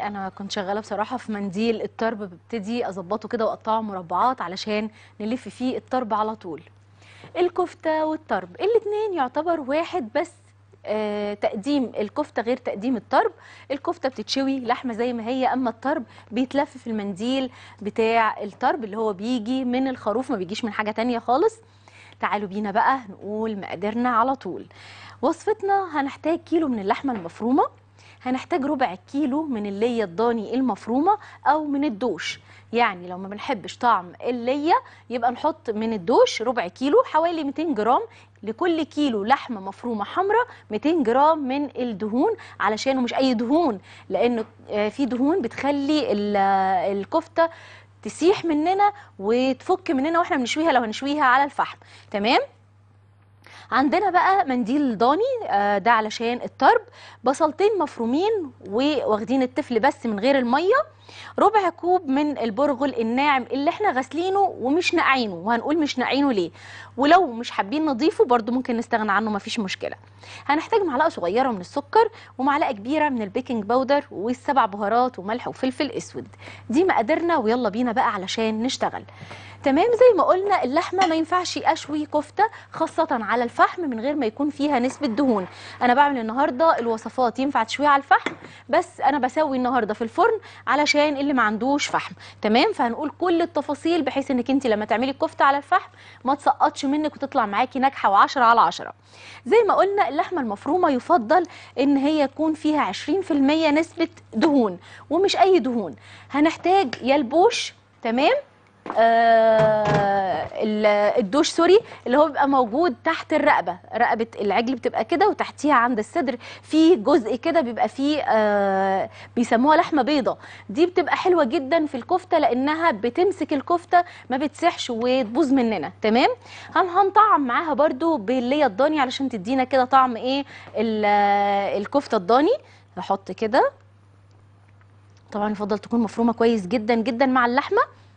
تاني انا كنت شغاله بصراحه في منديل الطرب ببتدي اظبطه كده واقطعه مربعات علشان نلف فيه الطرب على طول الكفته والطرب الاتنين يعتبر واحد بس آه تقديم الكفته غير تقديم الطرب الكفته بتتشوي لحمه زي ما هي اما الطرب بيتلف في المنديل بتاع الطرب اللي هو بيجي من الخروف ما بيجيش من حاجه تانية خالص تعالوا بينا بقى نقول مقاديرنا على طول وصفتنا هنحتاج كيلو من اللحمه المفرومه هنحتاج ربع كيلو من اللية الضاني المفرومة أو من الدوش يعني لو ما بنحبش طعم اللية يبقى نحط من الدوش ربع كيلو حوالي 200 جرام لكل كيلو لحمة مفرومة حمراء 200 جرام من الدهون علشان مش أي دهون لأن آه، في دهون بتخلي ال- آه، الكفتة تسيح مننا وتفك مننا واحنا بنشويها لو هنشويها على الفحم تمام عندنا بقى منديل ضاني آه، ده علشان الطرب بصلتين مفرومين واخدين التفل بس من غير الميه ربع كوب من البرغل الناعم اللي احنا غاسلينه ومش ناقعينه وهنقول مش ناقعينه ليه ولو مش حابين نضيفه برضو ممكن نستغنى عنه مفيش مشكله هنحتاج معلقه صغيره من السكر ومعلقه كبيره من البيكنج باودر والسبع بهارات وملح وفلفل اسود دي مقاديرنا ويلا بينا بقى علشان نشتغل تمام زي ما قلنا اللحمه ما ينفعش اشوي كفته خاصه على الفحم من غير ما يكون فيها نسبه دهون انا بعمل النهارده الوصفات ينفع تشويها على الفحم بس انا بسوي النهارده في الفرن علشان اللي ما عندوش فحم تمام فهنقول كل التفاصيل بحيث انك انت لما تعملي الكفته على الفحم ما تسقطش منك وتطلع معاكي ناجحه و10 على 10 زي ما قلنا اللحمه المفرومه يفضل ان هي يكون فيها 20% نسبه دهون ومش اي دهون هنحتاج يا البوش تمام آه ال- الدوش سوري اللي هو بيبقى موجود تحت الرقبه رقبه العجل بتبقى كده وتحتيها عند الصدر في جزء كده بيبقى فيه آه بيسموها لحمه بيضه دي بتبقى حلوه جدا في الكفته لانها بتمسك الكفته ما بتسحش وتبوظ مننا تمام هن هنطعم معاها برده بالليه الضاني علشان تدينا كده طعم ايه ال- الكفته الضاني هحط كده طبعا يفضل تكون مفرومه كويس جدا جدا مع اللحمه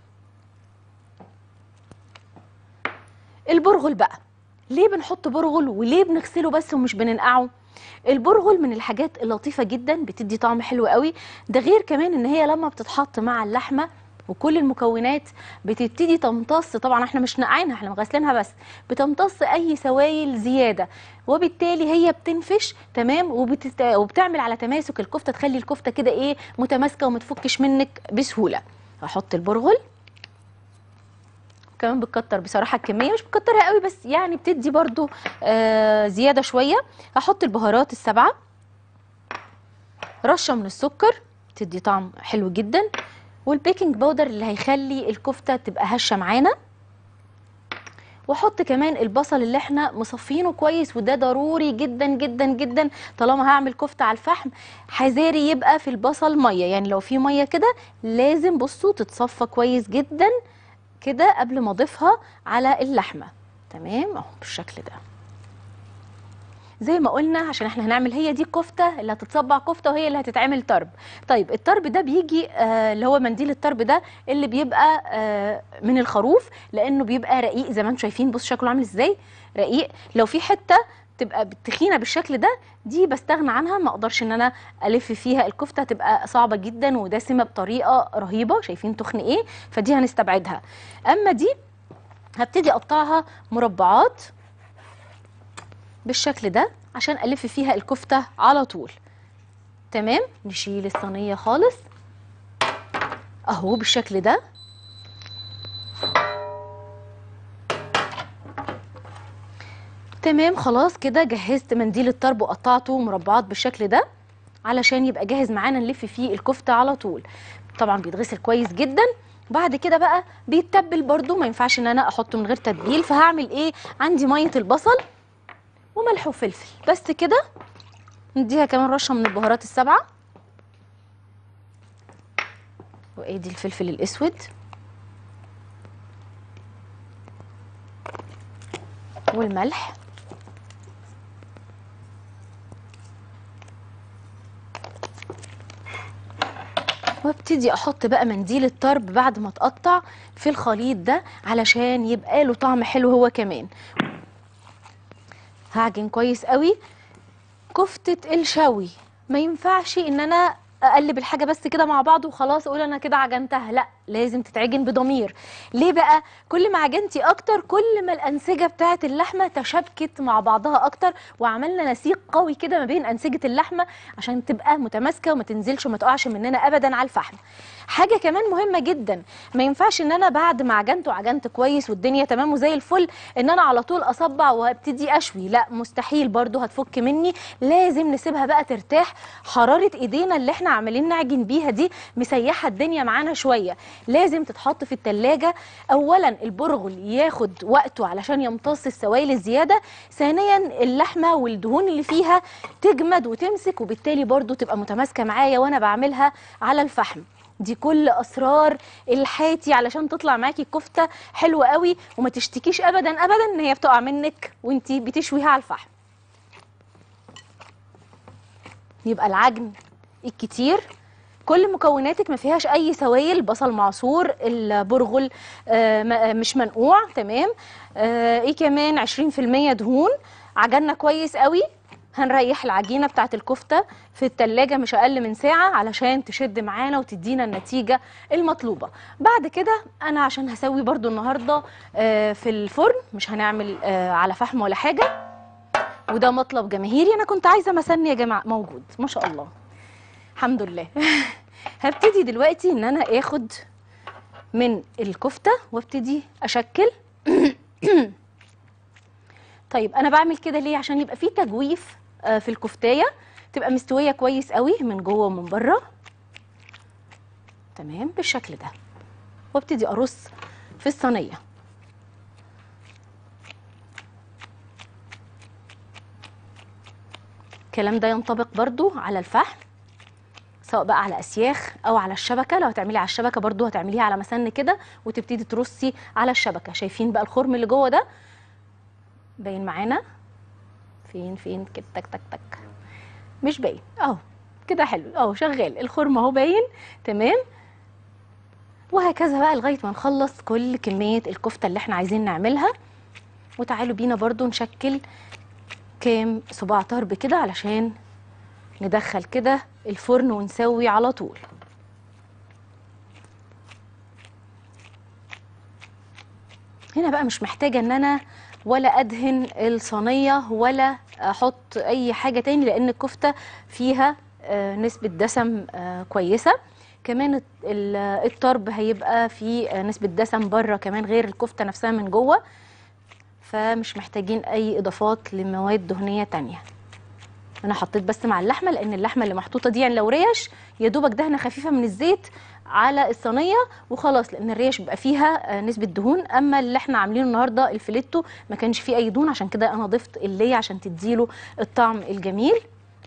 البرغل بقى ليه بنحط برغل وليه بنغسله بس ومش بننقعه البرغل من الحاجات اللطيفه جدا بتدي طعم حلو قوي ده غير كمان ان هي لما بتتحط مع اللحمه وكل المكونات بتبتدي تمتص طبعا احنا مش نقعينها احنا مغسلينها بس بتمتص اي سوائل زياده وبالتالي هي بتنفش تمام وبتست... وبتعمل على تماسك الكفته تخلي الكفته كده ايه متماسكه وما تفكش منك بسهوله هحط البرغل كمان بتكتر بصراحه الكميه مش بتكترها قوي بس يعني بتدي برضو آه زياده شويه هحط البهارات السبعه رشه من السكر تدي طعم حلو جدا والبيكنج باودر اللي هيخلي الكفته تبقى هشه معانا واحط كمان البصل اللي احنا مصفينه كويس وده ضروري جدا جدا جدا طالما هعمل كفته على الفحم حذاري يبقى في البصل ميه يعني لو في ميه كده لازم بصوا تتصفى كويس جدا كده قبل ما اضيفها على اللحمه تمام اهو بالشكل ده زي ما قلنا عشان احنا هنعمل هي دي الكفته اللي هتتصبع كفته وهي اللي هتتعمل طرب طيب الطرب ده بيجي آه اللي هو منديل الطرب ده اللي بيبقى آه من الخروف لانه بيبقى رقيق زي ما انتم شايفين بص شكله عامل ازاي رقيق لو في حته تبقى تخينه بالشكل ده دي بستغنى عنها ما اقدرش ان انا الف فيها الكفته تبقى صعبه جدا ودسمه بطريقه رهيبه شايفين تخن ايه فدي هنستبعدها اما دي هبتدي اقطعها مربعات بالشكل ده عشان الف فيها الكفته على طول تمام نشيل الصينيه خالص اهو بالشكل ده تمام خلاص كده جهزت منديل الطرب وقطعته مربعات بالشكل ده علشان يبقى جاهز معانا نلف فيه الكفته على طول طبعا بيتغسل كويس جدا بعد كده بقى بيتبل برده ما ينفعش ان انا احطه من غير تتبيل فهعمل ايه عندي ميه البصل وملح وفلفل بس كده نديها كمان رشه من البهارات السبعه وادي الفلفل الاسود والملح وابتدي احط بقى منديل الطرب بعد ما اتقطع في الخليط ده علشان يبقى له طعم حلو هو كمان هعجن كويس قوي كفتة الشوي ما ينفعش ان انا اقلب الحاجه بس كده مع بعض وخلاص اقول انا كده عجنتها لا لازم تتعجن بضمير ليه بقى كل ما عجنتي اكتر كل ما الانسجه بتاعه اللحمه تشابكت مع بعضها اكتر وعملنا نسيج قوي كده ما بين انسجه اللحمه عشان تبقى متماسكه وما تنزلش وما تقعش مننا ابدا على الفحم حاجه كمان مهمه جدا ما ينفعش ان انا بعد ما عجنت وعجنت كويس والدنيا تمام وزي الفل ان انا على طول اصبع وابتدي اشوي لا مستحيل برضو هتفك مني لازم نسيبها بقى ترتاح حراره ايدينا اللي احنا عمالين نعجن بيها دي مسيحه الدنيا معانا شويه لازم تتحط في التلاجة اولا البرغل ياخد وقته علشان يمتص السوائل الزياده ثانيا اللحمه والدهون اللي فيها تجمد وتمسك وبالتالي برضو تبقى متماسكه معايا وانا بعملها على الفحم دي كل اسرار الحاتي علشان تطلع معاكي الكفته حلوه قوي وما تشتكيش ابدا ابدا ان هي بتقع منك وانتي بتشويها على الفحم يبقى العجن الكتير كل مكوناتك ما فيهاش اي سوائل بصل معصور البرغل آه، م- آه، مش منقوع تمام آه، ايه كمان 20% دهون عجنا كويس قوي هنريح العجينه بتاعت الكفته في التلاجة مش اقل من ساعه علشان تشد معانا وتدينا النتيجه المطلوبه بعد كده انا عشان هسوي برضو النهارده آه، في الفرن مش هنعمل آه، على فحم ولا حاجه وده مطلب جماهيري انا كنت عايزه مسن يا جماعه موجود ما شاء الله الحمد لله هبتدي دلوقتي ان انا اخد من الكفته وابتدي اشكل طيب انا بعمل كده ليه عشان يبقى في تجويف آه، في الكفتايه تبقى مستويه كويس قوي من جوه ومن بره تمام بالشكل ده وابتدي ارص في الصينيه الكلام ده ينطبق برضو على الفحم سواء بقى على اسياخ او على الشبكه لو هتعملي على الشبكه برضو هتعمليها على مسن كده وتبتدي ترصي على الشبكه شايفين بقى الخرم اللي جوه ده باين معانا فين فين كده تك تك تك مش باين اهو كده حلو اهو شغال الخرم اهو باين تمام وهكذا بقى لغايه ما نخلص كل كميه الكفته اللي احنا عايزين نعملها وتعالوا بينا برضو نشكل كام صباع طرب كده علشان ندخل كده الفرن ونسوي على طول هنا بقى مش محتاجة ان انا ولا ادهن الصينية ولا احط اي حاجة تاني لان الكفتة فيها آه، نسبة دسم آه، كويسة كمان الت- ال- الطرب هيبقى فيه آه، نسبة دسم بره كمان غير الكفتة نفسها من جوه فمش محتاجين اي اضافات لمواد دهنية تانية انا حطيت بس مع اللحمه لان اللحمه اللي محطوطه دي يعني لو ريش يا دوبك دهنه خفيفه من الزيت على الصينيه وخلاص لان الريش بيبقى فيها آه، نسبه دهون اما اللي احنا عاملينه النهارده الفيليتو ما كانش فيه اي دهون عشان كده انا ضفت اللي عشان تديله الطعم الجميل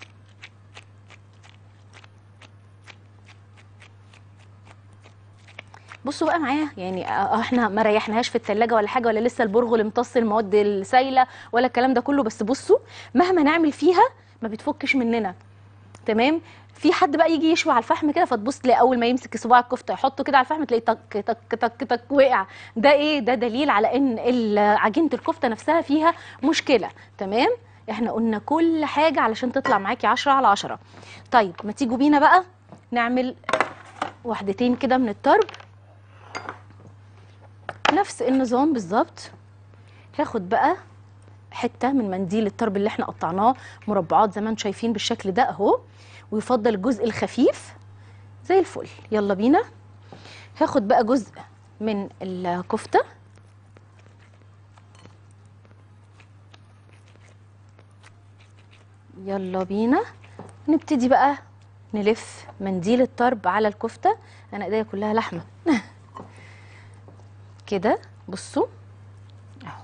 بصوا بقى معايا يعني آه، احنا ما ريحناهاش في التلاجة ولا حاجه ولا لسه البرغل امتص المواد السايله ولا الكلام ده كله بس بصوا مهما نعمل فيها ما بتفكش مننا تمام في حد بقى يجي يشوي على الفحم كده فتبص تلاقي اول ما يمسك صباع الكفته يحطه كده على الفحم تلاقي تك تك تك تك وقع ده ايه ده دليل على ان ال- عجينه الكفته نفسها فيها مشكله تمام احنا قلنا كل حاجه علشان تطلع معاكي 10 على 10 طيب ما تيجوا بينا بقى نعمل وحدتين كده من الطرب نفس النظام بالظبط هاخد بقى حته من منديل الطرب اللي احنا قطعناه مربعات زي ما انتم شايفين بالشكل ده اهو ويفضل الجزء الخفيف زي الفل يلا بينا هاخد بقى جزء من الكفته يلا بينا نبتدي بقى نلف منديل الطرب على الكفته انا ايديا كلها لحمه كده بصوا اهو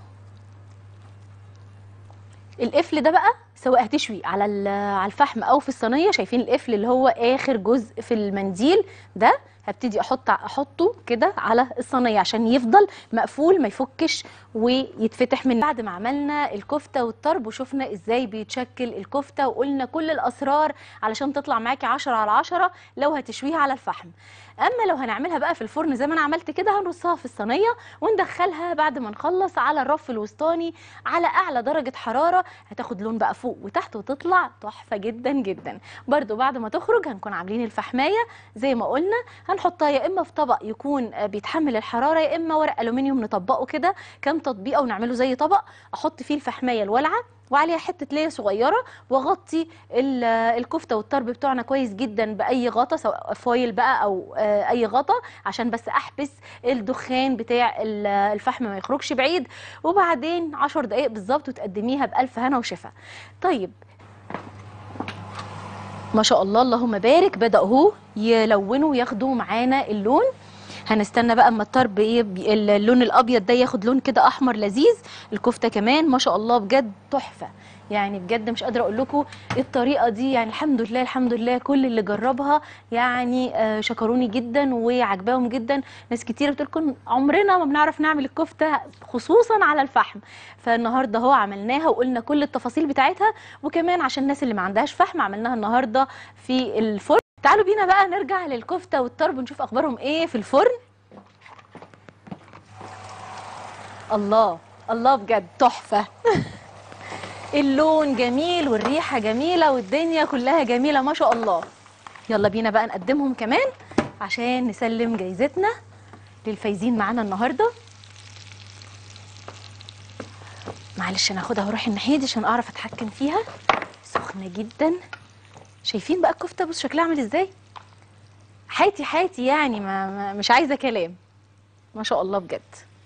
القفل ده بقى سواء هتشوي على ال- على الفحم او في الصينيه شايفين القفل اللي هو اخر جزء في المنديل ده هبتدي احط احطه كده على الصينيه عشان يفضل مقفول ما يفكش ويتفتح من بعد ما عملنا الكفته والطرب وشفنا ازاي بيتشكل الكفته وقلنا كل الاسرار علشان تطلع معاكي 10 على 10 لو هتشويها على الفحم اما لو هنعملها بقى في الفرن زي ما انا عملت كده هنرصها في الصينيه وندخلها بعد ما نخلص على الرف الوسطاني على اعلى درجه حراره هتاخد لون بقى فوق وتحت وتطلع تحفه جدا جدا برده بعد ما تخرج هنكون عاملين الفحمايه زي ما قلنا هنحطها يا اما في طبق يكون آه، بيتحمل الحراره يا اما ورق الومنيوم نطبقه كده كام تطبيقه ونعمله زي طبق احط فيه الفحمايه الوالعه وعليها حته ليا صغيره واغطي ال- الكفته والطرب بتوعنا كويس جدا باي غطا سواء فويل بقى او آه، اي غطا عشان بس احبس الدخان بتاع ال- الفحم ما يخرجش بعيد وبعدين 10 دقائق بالظبط وتقدميها بالف هنا وشفا طيب ما شاء الله اللهم بارك بدأوا اهو يلونوا وياخدوا معانا اللون هنستنى بقى اما الطرب ايه بي- اللون الابيض ده ياخد لون كده احمر لذيذ الكفته كمان ما شاء الله بجد تحفه يعني بجد مش قادره اقول لكم الطريقه دي يعني الحمد لله الحمد لله كل اللي جربها يعني آه، شكروني جدا وعجباهم جدا ناس كتير بتقول عمرنا ما بنعرف نعمل الكفته خصوصا على الفحم فالنهارده اهو عملناها وقلنا كل التفاصيل بتاعتها وكمان عشان الناس اللي ما عندهاش فحم عملناها النهارده في الفرن تعالوا بينا بقى نرجع للكفته والطرب ونشوف اخبارهم ايه في الفرن الله الله بجد تحفه اللون جميل والريحه جميله والدنيا كلها جميله ما شاء الله يلا بينا بقى نقدمهم كمان عشان نسلم جايزتنا للفايزين معانا النهارده معلش انا هاخدها واروح الناحيه دي عشان اعرف اتحكم فيها سخنه جدا شايفين بقى الكفته بص شكلها عامل ازاي حياتي حياتي يعني ما, ما مش عايزه كلام ما شاء الله بجد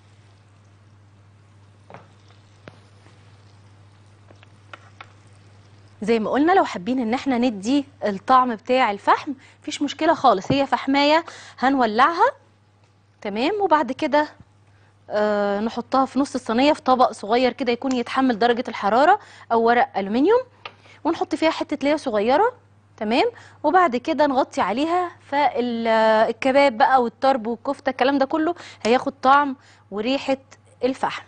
زي ما قلنا لو حابين ان احنا ندي الطعم بتاع الفحم مفيش مشكله خالص هي فحمايه هنولعها تمام وبعد كده آه نحطها في نص الصينيه في طبق صغير كده يكون يتحمل درجه الحراره او ورق الومنيوم ونحط فيها حته ليا صغيره تمام وبعد كده نغطي عليها فالكباب بقى والطرب والكفته الكلام ده كله هياخد طعم وريحه الفحم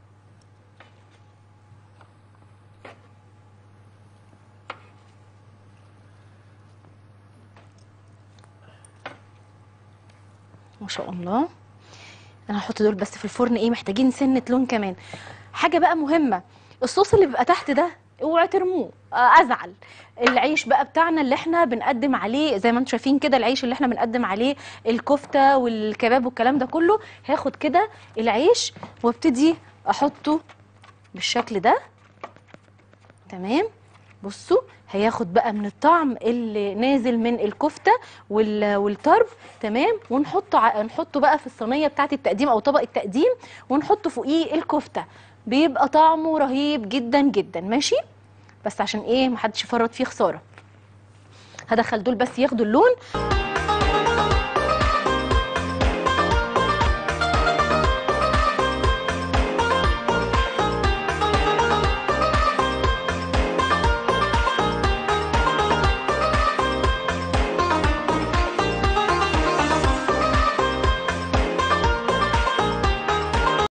ما شاء الله انا هحط دول بس في الفرن ايه محتاجين سنه لون كمان حاجه بقى مهمه الصوص اللي بيبقى تحت ده اوعى ترموه آه، ازعل العيش بقى بتاعنا اللي احنا بنقدم عليه زي ما انتم شايفين كده العيش اللي احنا بنقدم عليه الكفته والكباب والكلام ده كله هاخد كده العيش وابتدي احطه بالشكل ده تمام بصوا هياخد بقى من الطعم اللي نازل من الكفته وال- والطرب تمام ونحطه ع- نحطه بقى في الصينيه بتاعه التقديم او طبق التقديم ونحط فوقيه الكفته بيبقى طعمه رهيب جدا جدا ماشي بس عشان ايه محدش يفرط فيه خساره هدخل دول بس ياخدوا اللون